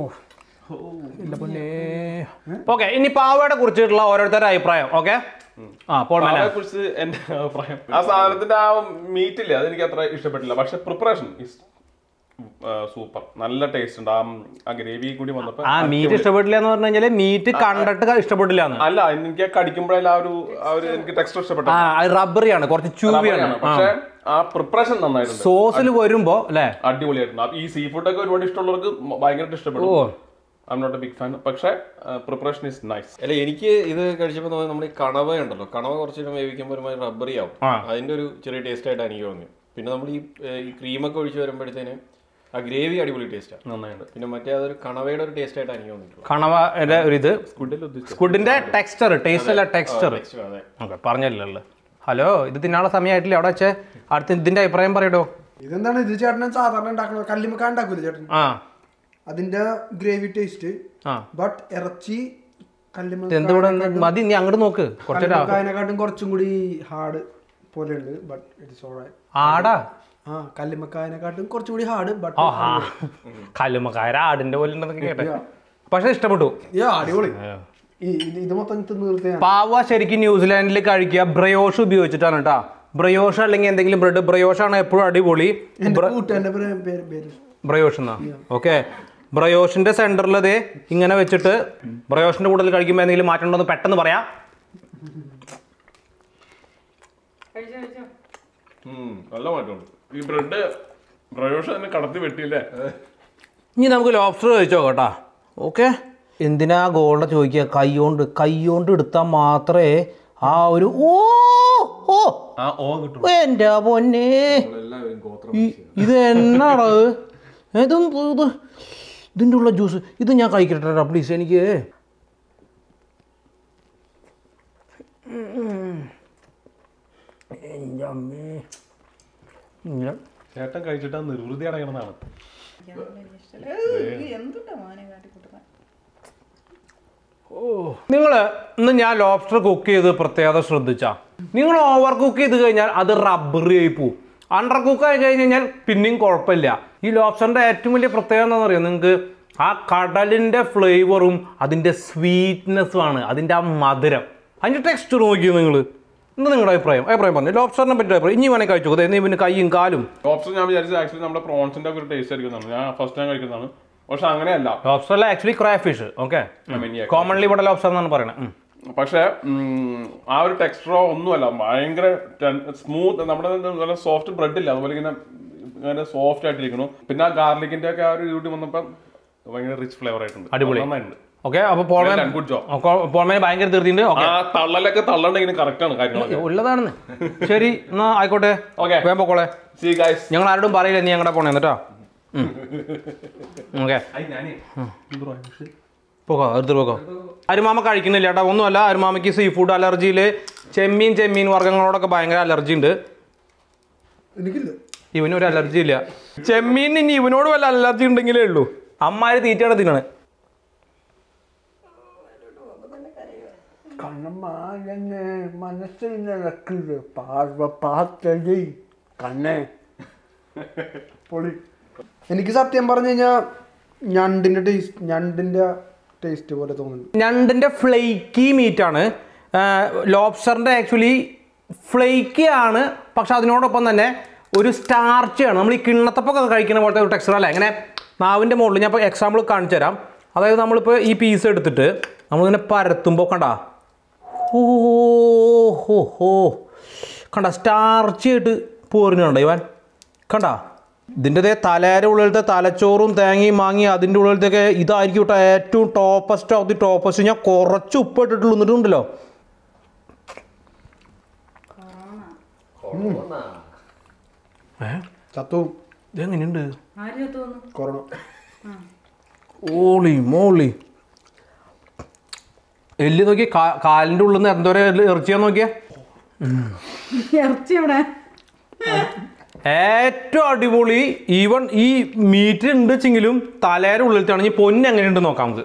Speaker 1: ഓക്കെ ഇനി പാവയുടെ കുറിച്ചിട്ടുള്ള ഓരോരുത്തരുടെ അഭിപ്രായം ഓക്കെ ആ പോൾ മേന
Speaker 3: കുറിച്ച് എന്റെ അഭിപ്രായം ആ സാധനത്തിന്റെ ആ മീറ്റ് ഇല്ലേ അതെനിക്ക് അത്ര ഇഷ്ടപ്പെട്ടില്ല പക്ഷെ പ്രിപ്പറേഷൻ സൂപ്പർ നല്ല ടേസ്റ്റ് ഉണ്ട് ആ ആ ഗ്രേവി കൂടി വന്നപ്പോ
Speaker 1: ആ മീറ്റ് ഇഷ്ടപ്പെട്ടില്ല എന്ന് പറഞ്ഞു കഴിഞ്ഞാൽ മീറ്റ് കണ്ടിട്ട് ഇഷ്ടപ്പെട്ടില്ല എന്ന്
Speaker 3: അല്ല എനിക്ക് കടിക്കുമ്പോഴല്ല ആ ഒരു ആ ഒരു എനിക്ക് ടെക്സ്റ്റർ ഇഷ്ടപ്പെട്ടു
Speaker 1: ആ റബ്ബറിയാണ് കുറച്ച് ചൂവിയാണ്
Speaker 3: പക്ഷെ ആ പ്രിപ്പറേഷൻ നന്നായിട്ടുണ്ട്
Speaker 1: സോസിൽ വരുമ്പോ അല്ലേ
Speaker 3: അടിപൊളിയായിട്ടുണ്ട് ആ- ഈ സീ ഫുഡ് ഒക്കെ ഒരുപാട് ഇഷ്ടമുള്ളവർക്ക് മ- ഭയങ്കരമായിട്ട് ഇഷ്ടപ്പെടും I not a big fan പക്ഷെ പ്രിപ്പറേഷൻ ഇസ് നൈസ്
Speaker 6: അല്ല എനിക്ക് ഇത് കഴിച്ചപ്പോൾ തോന്നി നമ്മുടെ ഈ കണവ ഉണ്ടല്ലോ കണവ കുറച്ച് നേരം വേവിക്കുമ്പോൾ ഒരുമാതിരി റബ്ബറി ആവും
Speaker 1: ആ.
Speaker 6: അതിന്റെ ഒരു ചെറിയ ടേസ്റ്റ് ആയിട്ട് എനിക്ക് തോന്നി പിന്നെ നമ്മൾ ഈ ഏഹ്, ഈ ക്രീമൊക്കെ ഒഴിച്ച് വരുമ്പോഴത്തേന് ആ ഗ്രേവി അടിപൊളി ടേസ്റ്റാണ്
Speaker 3: നന്നായിട്ട്
Speaker 6: പിന്നെ മറ്റേ അതൊരു കണവയുടെ ഒരു ടേസ്റ്റ് ആയിട്ട് എനിക്ക് തോന്നിയിട്ടുള്ളത്
Speaker 1: കണവയുടെ ഒരു ഇത്
Speaker 3: ഫുഡിൽ ഉദ്ദേശിച്ചു
Speaker 1: സ്കുഡിന്റെ ടെക്സ്ചർ ടേസ്റ്റ് അല്ല ടെക്സ്ചർ
Speaker 6: Texture, അതെ
Speaker 1: ഓക്കെ പറഞ്ഞല്ലോ ഹലോ ഇത് തിന്നാനുള്ള സമയമായിട്ടില്ല അവിടെ വെച്ച് അടുത്ത ഇതിന്റെ അഭിപ്രായം പറയടോ
Speaker 4: ഇതെന്താണ് ഇത് ചേട്ടൻ സാധാരണ ഉണ്ടാക്കുന്നത് കല്ലിമക്ക ഉണ്ടാക്കൂല ചേട്ടൻ
Speaker 1: ആ
Speaker 4: അതിന്റെ ഗ്രേവി ടേസ്റ്റ്
Speaker 1: ആ
Speaker 4: ബട്ട് ഇറച്ചി
Speaker 1: ഇത് എന്തുകൂടെ മതി നീ അങ്ങോട്ട് നോക്ക് കുറച്ചൊരു
Speaker 4: കല്ലിമക്കായനെക്കാട്ടും കുറച്ചും കൂടി ഹാർഡ് പോലെ ഉണ്ട് ബട്ട് ഇറ്റ്സ് ഓൾ
Speaker 1: ആടാ
Speaker 4: ആ കല്ലിമക്കായനെക്കാട്ടും കുറച്ചും കൂടി ഹാർഡ് ബട്ട്
Speaker 1: ഓ ആ കല്ലുമക്കാര ആടിന്റെ പോലെ ഉണ്ടെന്നൊക്കെ കേട്ടെ പക്ഷെ ഇഷ്ടപ്പെട്ടു
Speaker 4: അടിപൊളി ഈ ഇത് ഇത് മൊത്തം തിന്ന് നിർത്തിയാ
Speaker 1: പാവ ശരിക്കും ന്യൂസിലാൻഡിൽ കഴിക്കുക ബ്രയോഷ് ഉപയോഗിച്ചിട്ടാണ് കേട്ടോ ബ്രയോഷ് അല്ലെങ്കിൽ എന്തെങ്കിലും ബ്രെഡ് ബ്രയോഷാണ് എപ്പോഴും അടിപൊളി
Speaker 4: എന്റെ കൂട്ടുകാരന്റെ പേര് പേര് പേര്
Speaker 1: ബ്രയോഷ് എന്നാ ഓക്കെ ബ്രയോഷിന്റെ സെന്ററിൽ ദേ ഇങ്ങനെ വെച്ചിട്ട് ബ്രയോഷിന്റെ കൂടുതൽ കഴിക്കുമ്പോൾ എന്തെങ്കിലും മാറ്റം ഉണ്ടോ എന്ന് പെട്ടെന്ന് പറയാം
Speaker 3: ഉം, നല്ല മാറ്റമുണ്ട് ഈ ബ്രെഡ് പ്രയോഷ തന്നെ കടത്തി വെട്ടിയില്ലേ
Speaker 1: ഇനി നമുക്ക് ലോബ്സ്റ്റർ കഴിച്ചോ കേട്ടാ ഓക്കെ എന്തിനാ ഗോൾഡ് ചോദിക്കുക കൈകൊണ്ട് കൈകൊണ്ട് എടുത്താൽ മാത്രമേ ആ ഒരു ഓ ഓ
Speaker 3: ആ ഓ കിട്ടും
Speaker 1: എൻ്റെ പൊന്നെ ഈ- ഇത് എന്നാടാ ഇത്? ഇതും ഇത് ഇതിൻ്റെ ഉള്ള ജ്യൂസ് ഇത് ഞാൻ കഴിക്കട്ടെ പ്ലീസ് എനിക്ക് എൻ്റെ അമ്മേ ഇല്ല.
Speaker 3: ചേട്ടൻ കഴിച്ചിട്ട് ആ നിർവൃതി അടയണമെന്നാണ്
Speaker 2: എന്തുട്ടാ മോനെ കാട്ടിക്കൂട്ടുന്നത്
Speaker 1: നിങ്ങൾ ഇന്ന് ഞാൻ ലോബ്സ്റ്റർ കുക്ക് ചെയ്ത് പ്രത്യേകത ശ്രദ്ധിച്ചാ നിങ്ങൾ ഓവർ കുക്ക് ചെയ്ത് കഴിഞ്ഞാൽ അത് റബ്ബറി ആയി പോവും അണ്ടർ കുക്ക് ആയി കഴിഞ്ഞ് കഴിഞ്ഞാൽ പിന്നെയും കുഴപ്പമില്ല ഈ ലോബ്സ്റ്ററിന്റെ ഏറ്റവും വലിയ പ്രത്യേകത എന്താണെന്ന് അറിയാം നിങ്ങൾക്ക് ആ കടലിന്റെ ഫ്ലേവറും അതിന്റെ സ്വീറ്റ്നെസ്സും ആണ് അതിന്റെ ആ മധുരം അതിന്റെ ടെക്സ്ചർ നോക്കിയോ നിങ്ങൾ എന്താ നിങ്ങളുടെ അഭിപ്രായം അഭിപ്രായം പറഞ്ഞു ലോബ്സ്റ്ററിനെ പറ്റി അഭിപ്രായം ഇനി വേണേൽ കഴിച്ചു നീ പിന്നെ കൈയും കാലും
Speaker 3: ഓപ്ഷൻ ഞാൻ വിചാരിച്ചത് ആക്ച്വലി നമ്മുടെ പ്രോൺസിന്റെ ഒക്കെ ഒരു ടേസ്റ്റ് ആയിരിക്കുന്നതാണ് ഞാൻ ഫസ്റ്റ് ടൈം കഴിക്കുന്നതാണ് പക്ഷെ അങ്ങനെയല്ല
Speaker 1: ലോബ്സ്റ്ററിൽ actually crayfish okay
Speaker 3: I mean, yeah,
Speaker 1: commonly ഇവിടെ ലോബ്സ്റ്റർ എന്നാണ് പറയുന്നത്
Speaker 3: പക്ഷെ ഉം, ആ ഒരു ടെക്സ്ചറോ ഒന്നുമല്ല ഭയങ്കര സ്മൂത്ത് നമ്മുടെ നല്ല സോഫ്റ്റ് ബ്രെഡ് ഇല്ല അതുപോലെ ഇങ്ങനെ ഇങ്ങനെ സോഫ്റ്റ് ആയിട്ടിരിക്കുന്നു പിന്നെ ആ ഗാർലിക്കിന്റെ ഒക്കെ ആ ഒരു ഡ്യൂട്ടി വന്നപ്പോൾ ഭയങ്കര റിച്ച് ഫ്ലേവർ ആയിട്ടുണ്ട്
Speaker 1: അടിപൊളി.
Speaker 3: നന്നായിട്ടുണ്ട്
Speaker 1: ഓക്കെ അപ്പോൾ പോൾമേൻ
Speaker 3: Well done, good job.
Speaker 1: പോൾമേൻ ഭയങ്കര തീർത്തിട്ടുണ്ട് ഓക്കെ
Speaker 3: ആ തള്ളലൊക്കെ തള്ളണ്ടെങ്കിൽ കറക്റ്റ് ആണ് കാര്യങ്ങളൊക്കെ
Speaker 1: ഉള്ളതാണെന്ന് ശരി എന്നാ ആയിക്കോട്ടെ
Speaker 3: Okay.
Speaker 1: വേഗം പൊക്കോളെ
Speaker 3: സി ഗൈസ്
Speaker 1: ഞങ്ങൾ ആരോടും പറയില്ല നീ ഞങ്ങളുടെ പോണേ കേട്ടോ ഓക്കെ പോക്കോ എടുത്ത് പോക്കോ അരുമാമ കഴിക്കുന്നില്ല കേട്ടോ ഒന്നുമല്ല അരുമാമയ്ക്ക് സീ ഫുഡ് അലർജിയിൽ ചെമ്മീൻ ചെമ്മീൻ വർഗ്ഗങ്ങളോടൊക്കെ ഭയങ്കര അലർജി ഉണ്ട്
Speaker 4: എനിക്കില്ല
Speaker 1: ഇവനും ഒരു അലർജി ഇല്ല ചെമ്മീൻ ഇനി ഇവനോട് വല്ല അലർജി ഉണ്ടെങ്കിലേ ഉള്ളൂ അമ്മാര് തീറ്റയാണ് തിന്നണേ
Speaker 4: കണ്ണമാലങ്ങ് മനസ്സിൽ നിലക്കുന്നത് പാർവ പാത്തഴി കണ്ണേ പൊളി എനിക്ക് സത്യം പറഞ്ഞു കഴിഞ്ഞാൽ ഞണ്ടിന്റെ ടേസ്റ്റ് ഞണ്ടിന്റെ ടേസ്റ്റ് പോലെ തോന്നുന്നു
Speaker 1: ഞണ്ടിൻ്റെ ഫ്ലേക്കി മീറ്റ് ആണ് ലോബ്സ്റ്ററിൻ്റെ ആക്ച്വലി ഫ്ലേക്കി ആണ് പക്ഷെ അതിനോടൊപ്പം തന്നെ ഒരു സ്റ്റാർച്ച് ആണ് നമ്മൾ ഈ കിണ്ണത്തപ്പൊക്കെ കഴിക്കുന്ന പോലത്തെ ഒരു ടെക്സ്ചർ അല്ലേ അങ്ങനെ നാവിൻ്റെ മുകളിൽ ഞാൻ ഇപ്പോൾ എക്സാമ്പിൾ കാണിച്ചു തരാം അതായത് നമ്മളിപ്പോൾ ഈ പീസ് എടുത്തിട്ട് നമ്മളിങ്ങനെ പരത്തുമ്പോൾ കണ്ട ഓ ഹോ ഹോ കണ്ട സ്റ്റാർച്ച് ആയിട്ട് പോരുന്നുണ്ടോ ഇവൻ കണ്ട ഇതിൻ്റെ ദേ തലേരെ ഉള്ളിലത്തെ തലച്ചോറും തേങ്ങയും മാങ്ങി അതിൻ്റെ ഉള്ളിലത്തൊക്കെ ഇതായിരിക്കും കേട്ടോ ഏറ്റവും ടോപ്പസ്റ്റ് ഓഫ് ദി ടോപ്പസ്റ്റ് ഞാൻ കുറച്ച് ഉപ്പ് ഇട്ടിട്ടുള്ളൂ എന്നിട്ടുണ്ടല്ലോ ഏ
Speaker 4: ചത്തവും
Speaker 1: ഇതെങ്ങനെയുണ്ട്
Speaker 2: ആരും തോന്നുന്നു
Speaker 4: കൊറോണ
Speaker 1: ഓളി മോളി എല്ലി നോക്കി കാലിൻ്റെ ഉള്ളിൽ നിന്ന് എന്തോരം ഇറച്ചിയാന്ന് നോക്കിയാ
Speaker 2: ഇറച്ചി എവിടെ
Speaker 1: ഏറ്റവും അടിപൊളി ഈവൻ ഈ മീറ്റ് ഉണ്ട് വെച്ചെങ്കിലും തലേരെ ഉള്ളിലത്താണെങ്കിൽ പൊന്ന് എങ്ങനെയുണ്ട് നോക്കാം നമുക്ക്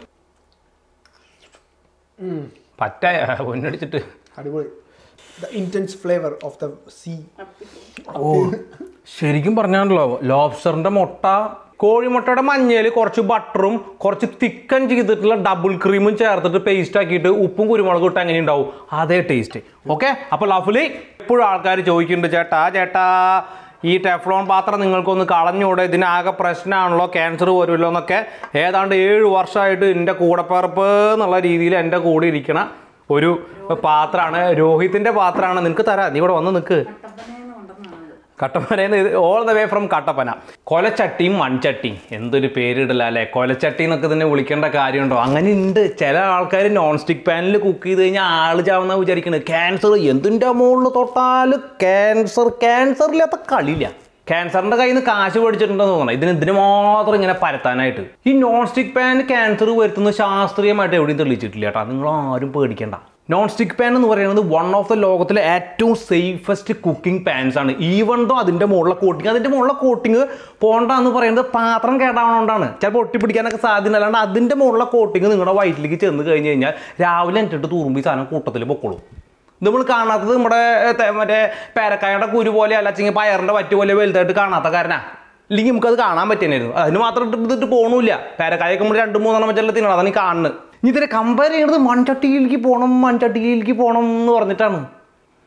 Speaker 1: പറ്റായ പൊന്നടിച്ചിട്ട്
Speaker 4: അടിപൊളി the intense flavour of the sea
Speaker 1: oh ശരിക്കും പറഞ്ഞാണല്ലോ ലോബ്സ്റ്ററിന്റെ മുട്ട കോഴിമുട്ടയുടെ മഞ്ഞയിൽ കുറച്ച് ബട്ടറും കുറച്ച് തിക്കൻ ചെയ്തിട്ടുള്ള ഡബിൾ ക്രീമും ചേർത്തിട്ട് പേസ്റ്റ് ആക്കിയിട്ട് ഉപ്പും കുരുമുളകും ഇട്ട് എങ്ങനെ ഉണ്ടാവും അതേ ടേസ്റ്റ് ഓക്കെ അപ്പോൾ ലഫ്ലി എപ്പോഴും ആൾക്കാർ ചോദിക്കുന്നുണ്ട് ചേട്ടാ ചേട്ടാ ഈ ടെഫ്ലോൺ പാത്രം നിങ്ങൾക്കൊന്ന് കളഞ്ഞൂടെ ഇതിനാകെ പ്രശ്നമാണല്ലോ ക്യാൻസർ വരുമല്ലോ എന്നൊക്കെ ഏതാണ്ട് ഏഴ് വർഷമായിട്ട് എൻ്റെ കൂടപ്പിറപ്പ് എന്നുള്ള രീതിയിൽ എൻ്റെ കൂടെ ഇരിക്കണ ഒരു പാത്രമാണ് രോഹിത്തിൻ്റെ പാത്രമാണ് നിനക്ക് തരാം നീ ഇവിടെ വന്ന് നിൽക്ക്
Speaker 2: കട്ടപ്പനയെന്ന് കൊണ്ടുവന്നാണ്
Speaker 1: കട്ടപ്പനയിൽ all the way from Kattappana കൊലച്ചട്ടിയും മൺചട്ടിയും എന്തൊരു പേരിടില്ല അല്ലേ കൊലച്ചട്ടി എന്നൊക്കെ തന്നെ വിളിക്കേണ്ട കാര്യമുണ്ടോ അങ്ങനെ ഉണ്ട് ചില ആൾക്കാർ നോൺ സ്റ്റിക്ക് പാനിൽ കുക്ക് ചെയ്ത് കഴിഞ്ഞാൽ ആള് ചാവുന്ന വിചാരിക്കുന്നത് ക്യാൻസർ എന്തിൻ്റെ മുകളിൽ തൊട്ടാൽ ക്യാൻസർ ക്യാൻസറില്ലാത്ത കളിയില്ല ക്യാൻസറിന്റെ കയ്യിൽ നിന്ന് കാശ് മേടിച്ചിട്ടുണ്ടെന്ന് തോന്നണം ഇതിന് ഇതിന് മാത്രം ഇങ്ങനെ പരത്താനായിട്ട് ഈ നോൺ സ്റ്റിക്ക് പാൻ ക്യാൻസർ വരുത്തുന്നത് ശാസ്ത്രീയമായിട്ട് എവിടെയും തെളിയിച്ചിട്ടില്ല കേട്ടോ നിങ്ങൾ ആരും പേടിക്കണ്ട നോൺ സ്റ്റിക്ക് പാൻ എന്ന് പറയുന്നത് വൺ ഓഫ് ദ ലോകത്തിലെ ഏറ്റവും സേഫസ്റ്റ് കുക്കിംഗ് പാൻസ് ആണ് ഈവൺ ദോ അതിന്റെ മുകളിലെ കോട്ടിങ് അതിന്റെ മുകളിലെ കോട്ടിങ് പോണ്ട എന്ന് പറയുന്നത് പാത്രം കേടാവണോണ്ടാണ് ചിലപ്പോൾ ഒട്ടിപ്പിടിക്കാനൊക്കെ സാധ്യത അല്ലാണ്ട് അതിന്റെ മുകളിലെ കോട്ടിങ് നിങ്ങളുടെ വയറ്റിലേക്ക് ചെന്ന് കഴിഞ്ഞ് കഴിഞ്ഞാൽ രാവിലെ എന്നിട്ട് തൂറുമ്പി സാധനം കൂട്ടത്തിൽ പൊക്കോളും നമ്മൾ കാണാത്തത് നമ്മുടെ ഏ, തെ- മറ്റേ പേരക്കായുടെ കുരു പോലെ അല്ലച്ചെങ്കിൽ പയറിന്റെ വറ്റ് പോലെ വലുതായിട്ട് കാണാത്ത കാരനാ ഇല്ലെങ്കിൽ നമുക്കത് കാണാൻ പറ്റുന്നായിരുന്നു അതിന് മാത്രം ഇട്ട് ഇതിട്ട് പോകണില്ല പേരക്കായൊക്കെ നമ്മൾ രണ്ട് മൂന്നെണ്ണം വെച്ചല്ല തിന്നണം അതാണ് ഈ കാണുന്നത് ഇനി ഇതിനെ കമ്പയർ ചെയ്യുന്നത് മൺചട്ടിയിലേക്ക് പോകണം മൺചട്ടിയിലേക്ക് പോകണം എന്ന് പറഞ്ഞിട്ടാണ്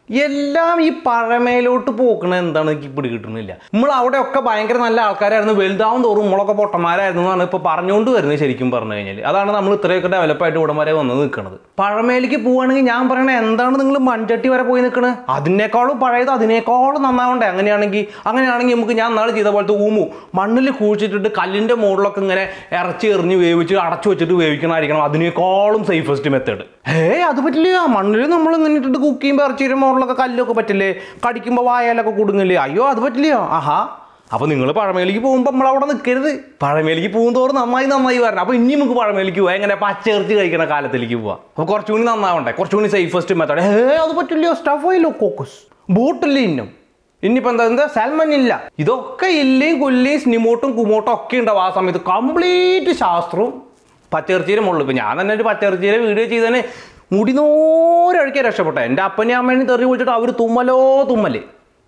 Speaker 1: എല്ലാം ഈ പഴമയിലോട്ട് പോക്കണ എന്താണ് എനിക്ക് പിടി കിട്ടുന്നില്ല നമ്മൾ അവിടെയൊക്കെ ഭയങ്കര നല്ല ആൾക്കാരായിരുന്നു വലുതാവും തോറും നമ്മളൊക്കെ പൊട്ടന്മാരായിരുന്നു എന്നാണ് ഇപ്പോൾ പറഞ്ഞുകൊണ്ട് വരുന്നത് ശരിക്കും പറഞ്ഞു കഴിഞ്ഞാൽ അതാണ് നമ്മൾ ഇത്രയൊക്കെ ഡെവലപ്പായിട്ട് ഇവിടെ വരെ വന്ന് നിൽക്കുന്നത് പഴമയിലേക്ക് പോവുകയാണെങ്കിൽ ഞാൻ പറയണത് എന്താണ് നിങ്ങൾ മൺചട്ടി വരെ പോയി നിൽക്കണത് അതിനേക്കാളും പഴയത് അതിനേക്കാളും നന്നാവണ്ടേ അങ്ങനെയാണെങ്കിൽ അങ്ങനെയാണെങ്കിൽ നമുക്ക് ഞാൻ നാളെ ചെയ്ത പോലത്തെ ഊമു മണ്ണിൽ കുഴിച്ചിട്ടിട്ട് കല്ലിൻ്റെ മുകളിലൊക്കെ ഇങ്ങനെ ഇറച്ചി എറിഞ്ഞ് വേവിച്ച് അടച്ചു വെച്ചിട്ട് വേവിക്കണമായിരിക്കണം അതിനേക്കാളും സേഫസ്റ്റ് മെത്തേഡ് ഏ അത് പറ്റില്ല മണ്ണിൽ നമ്മൾ ഇങ്ങനെ ഇട്ടിട്ട് കുക്ക് ചെയ്യുമ്പോൾ ഇറച്ചിയുടെ മുകളിലൊക്കെ കല്ലൊക്കെ പറ്റില്ലേ കടിക്കുമ്പോൾ വായാലൊക്കെ കുടുങ്ങില്ലേ അയ്യോ അത് പറ്റില്ല ആഹാ അപ്പൊ നിങ്ങൾ പഴമയിലേക്ക് പോകുമ്പോൾ നമ്മൾ അവിടെ നിൽക്കരുത് പഴമയിലേക്ക് പോകുന്നതോറും നന്നായി നന്നായി വരണം അപ്പൊ ഇനി നമുക്ക് പഴമയിലേക്ക് പോവാം എങ്ങനെ പച്ചയിറച്ചി കഴിക്കുന്ന കാലത്തിലേക്ക് പോവാം അപ്പൊ കുറച്ചുകൂടി നന്നാവണ്ടേ കുറച്ചുകൂടി സേഫസ്റ്റ് മെത്തേഡ് ഏ അത് പറ്റില്ല സ്റ്റഫ് ഓയിലോ കോക്കസ് ബോട്ടില്ലേ ഇന്നും ഇനിയിപ്പോ എന്താ എന്താ സാൽമൺ ഇല്ല ഇതൊക്കെ ഇല്ലേയും കൊല്ലേയും സ്നിമോട്ടും കുമോട്ടും ഒക്കെ ഉണ്ടാവും ആ സമയത്ത് കംപ്ലീറ്റ് ശാസ്ത്രവും പച്ചയിറച്ചിയുടെ മുകളിൽ ഇപ്പൊ ഞാൻ തന്നെ ഒരു പച്ചയിറച്ചിയുടെ വീഡിയോ ചെയ്തതിന് മുടിനോരഴിക്കാൻ രക്ഷപ്പെട്ടെ എൻ്റെ അപ്പനെയും അമ്മേനെയും തെറി വിളിച്ചിട്ട് അവർ തുമ്മലോ തുമ്മല്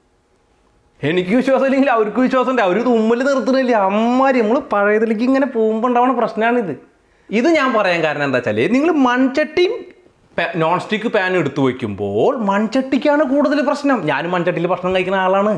Speaker 1: എനിക്ക് വിശ്വാസം ഇല്ലെങ്കിൽ അവർക്ക് വിശ്വാസം ഉണ്ട് അവർ തുമ്മൽ നിർത്തുന്നില്ല അമ്മാരി നമ്മൾ പഴയതിലേക്ക് ഇങ്ങനെ പോകുമ്പോൾ ഉണ്ടാവുന്ന പ്രശ്നമാണിത് ഇത് ഞാൻ പറയാൻ കാരണം എന്താ വെച്ചാൽ നിങ്ങൾ മൺചട്ടിയും നോൺ സ്റ്റിക്ക് പാൻ എടുത്തു വയ്ക്കുമ്പോൾ മൺചട്ടിക്കാണ് കൂടുതൽ പ്രശ്നം ഞാനും മൺചട്ടിയിൽ ഭക്ഷണം കഴിക്കുന്ന ആളാണ്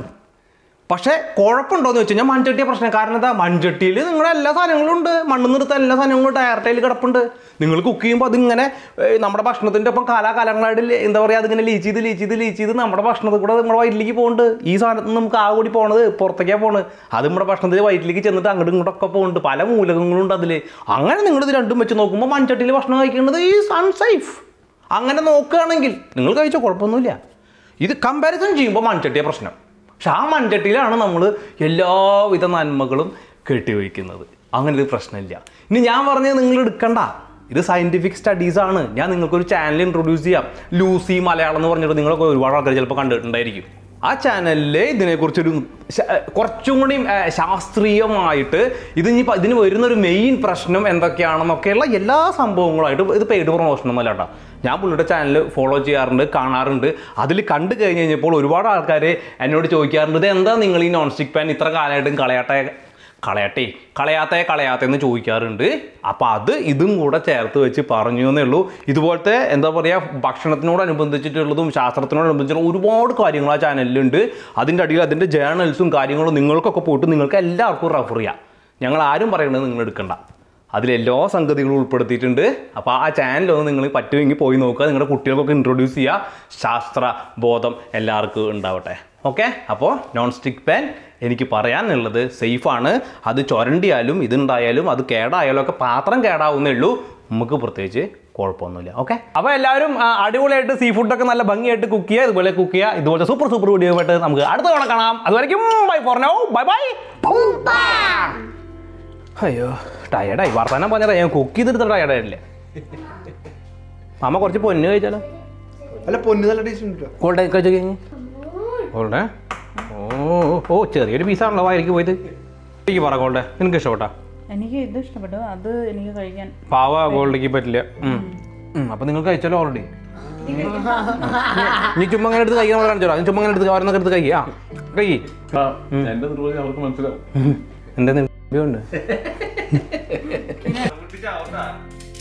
Speaker 1: പക്ഷേ കുഴപ്പമുണ്ടോയെന്ന് വെച്ച് കഴിഞ്ഞാൽ മൺചട്ടിയെ പ്രശ്നം കാരണം എന്താ മൺചട്ടിയിൽ നിങ്ങളുടെ എല്ലാ സാധനങ്ങളും ഉണ്ട് മണ്ണ് നിർത്താൻ എല്ലാ സാധനങ്ങളും ടയർട്ടയിൽ കിടപ്പുണ്ട് നിങ്ങൾ കുക്ക് ചെയ്യുമ്പോൾ അതിങ്ങനെ ഏഹ്, നമ്മുടെ ഭക്ഷണത്തിൻ്റെ ഒപ്പം കാലാകാലങ്ങളായിട്ട് ലെ- എന്താ പറയുക അതിങ്ങനെ ലീച്ച് ചെയ്ത് ലീച്ച് ചെയ്ത് ലീച്ച് ചെയ്ത് നമ്മുടെ ഭക്ഷണത്തിൽ കൂടെ നമ്മുടെ വയറ്റിലേക്ക് പോകുന്നുണ്ട് ഈ സാധനത്തിൽ നിന്ന് നമുക്ക് ആ കൂടി പോണത് പുറത്തേക്കാണ് പോണത് അത് നമ്മുടെ ഭക്ഷണത്തിൽ വയറ്റിലേക്ക് ചെന്നിട്ട് അങ്ങോട്ടും ഇങ്ങോട്ടൊക്കെ പോകുന്നുണ്ട് പല മൂലകങ്ങളുണ്ട് അതിൽ അങ്ങനെ നിങ്ങളിത് രണ്ടും വെച്ച് നോക്കുമ്പോൾ മൺചട്ടിയിൽ ഭക്ഷണം കഴിക്കുന്നത് ഈസ് അൺസേഫ് അങ്ങനെ നോക്കുകയാണെങ്കിൽ നിങ്ങൾ കഴിച്ചോ കുഴപ്പമൊന്നുമില്ല ഇത് കമ്പാരിസൺ ചെയ്യുമ്പോൾ മൺചട്ടിയെ പ്രശ്നം പക്ഷെ ആ മൺചട്ടിയിലാണ് നമ്മൾ എല്ലാവിധ നന്മകളും കെട്ടിവയ്ക്കുന്നത് അങ്ങനെ ഒരു പ്രശ്നമില്ല ഇനി ഞാൻ പറഞ്ഞത് നിങ്ങൾ എടുക്കണ്ട ഇത് സയൻറ്റിഫിക് സ്റ്റഡീസ് ആണ് ഞാൻ നിങ്ങൾക്കൊരു ചാനൽ ഇൻട്രൊഡ്യൂസ് ചെയ്യാം ലൂസി മലയാളം എന്ന് പറഞ്ഞിട്ട് നിങ്ങളൊക്കെ ഒരുപാട് ആൾക്കാർ ചിലപ്പോൾ കണ്ടിട്ടുണ്ടായിരിക്കും ആ ചാനലിൽ ഇതിനെക്കുറിച്ചൊരു ശ- കുറച്ചും കൂടി ആ, ശാസ്ത്രീയമായിട്ട് ഇത് ഇനി ഇതിന് വരുന്നൊരു മെയിൻ പ്രശ്നം എന്തൊക്കെയാണെന്നൊക്കെയുള്ള എല്ലാ സംഭവങ്ങളായിട്ട് ഇത് പെയ്ഡ് പ്രൊമോഷൻ ഒന്നുമല്ല കേട്ടോ ഞാൻ പുള്ളിയുടെ ചാനൽ ഫോളോ ചെയ്യാറുണ്ട് കാണാറുണ്ട് അതിൽ കണ്ടു കഴിഞ്ഞ് കഴിഞ്ഞപ്പോൾ ഒരുപാട് ആൾക്കാർ എന്നോട് ചോദിക്കാറുണ്ട് ഇത് എന്താ നിങ്ങൾ ഈ നോൺ സ്റ്റിക്ക് പാൻ ഇത്ര കാലമായിട്ടും കളയാട്ടെ കളയട്ടെ കളയാത്തേ കളയാത്തേ എന്ന് ചോദിക്കാറുണ്ട് അപ്പോൾ അത് ഇതും കൂടെ ചേർത്ത് വെച്ച് പറഞ്ഞു എന്നേ ഉള്ളൂ ഇതുപോലത്തെ എന്താ പറയുക ഭക്ഷണത്തിനോടനുബന്ധിച്ചിട്ടുള്ളതും ശാസ്ത്രത്തിനോടനുബന്ധിച്ചിട്ടുള്ള ഒരുപാട് കാര്യങ്ങൾ ആ ചാനലിലുണ്ട് അതിൻ്റെ അടിയിൽ അതിൻ്റെ ജേർണൽസും കാര്യങ്ങളും നിങ്ങൾക്കൊക്കെ പോയിട്ട് നിങ്ങൾക്ക് എല്ലാവർക്കും റെഫർ ചെയ്യാം ഞങ്ങൾ ആരും പറയണത് നിങ്ങൾ എടുക്കണ്ട അതിലെല്ലാ സംഗതികളും ഉൾപ്പെടുത്തിയിട്ടുണ്ട് അപ്പോൾ ആ ചാനലൊന്ന് നിങ്ങൾ പറ്റുമെങ്കിൽ പോയി നോക്കുക നിങ്ങളുടെ കുട്ടികൾക്കൊക്കെ ഇൻട്രൊഡ്യൂസ് ചെയ്യുക ശാസ്ത്ര ബോധം എല്ലാവർക്കും ഉണ്ടാവട്ടെ ഓക്കെ അപ്പോൾ നോൺ സ്റ്റിക്ക് പാൻ എനിക്ക് പറയാനുള്ളത് സേഫാണ് അത് ചുരണ്ടിയാലും ഇതുണ്ടായാലും അത് കേടായാലും ഒക്കെ പാത്രം കേടാവുന്നേ ഉള്ളൂ നമുക്ക് പ്രത്യേകിച്ച് കുഴപ്പമൊന്നുമില്ല ഓക്കെ അപ്പോൾ എല്ലാവരും ആ, അടിപൊളിയായിട്ട് സീ ഫുഡൊക്കെ നല്ല ഭംഗിയായിട്ട് കുക്ക് ചെയ്യുക ഇതുപോലെ കുക്ക് ചെയ്യുക ഇതുപോലത്തെ സൂപ്പർ സൂപ്പർ വീഡിയോ ആയിട്ട് നമുക്ക് അടുത്ത തവണ കാണാം അതുവരെയ്ക്കും ബൈ ഫോർനോ ബൈ ബൈ അയ്യോ ടയർഡായി വർത്തമാനം പറഞ്ഞതാ ഞാൻ കുക്ക് ചെയ്തെടുത്ത ടയർഡായില്ലേ മാമ കുറച്ച് പൊന്ന് കഴിച്ചാലോ
Speaker 4: അല്ല പൊന്ന് നല്ല ടേസ്റ്റ് ഉണ്ട് കേട്ടോ
Speaker 1: ഗോൾഡൻ കഴിച്ചു കഴിഞ്ഞ് ഗോൾഡൻ ഓ ഓ ചെറിയൊരു പീസാണല്ലോ വായിലേക്ക് പോയത് എനിക്ക് പറ ഗോൾഡൻ നിനക്ക് ഇഷ്ടപ്പെട്ടാ
Speaker 2: എനിക്ക് ഇത് ഇഷ്ടപ്പെട്ടു അത് എനിക്ക് കഴിക്കാൻ
Speaker 1: പാവ ഗോൾഡിക്ക് പറ്റില്ല ഉം. ഉം, അപ്പൊ നിങ്ങൾ കഴിച്ചല്ലോ ഓൾറെഡി നീ ചുമ്മാ അങ്ങനെ എടുത്ത് കഴിക്കാൻ കാണിച്ചോളാം നീ ചുമ്മാ അങ്ങനെ എടുത്ത് ഓരോന്നൊക്കെ എടുത്ത് കഴിക്കാ കൈ
Speaker 3: ആ, എന്റെ നിർവചനം അവർക്ക് മനസ്സിലാവും
Speaker 1: എന്താ ഉണ്ട്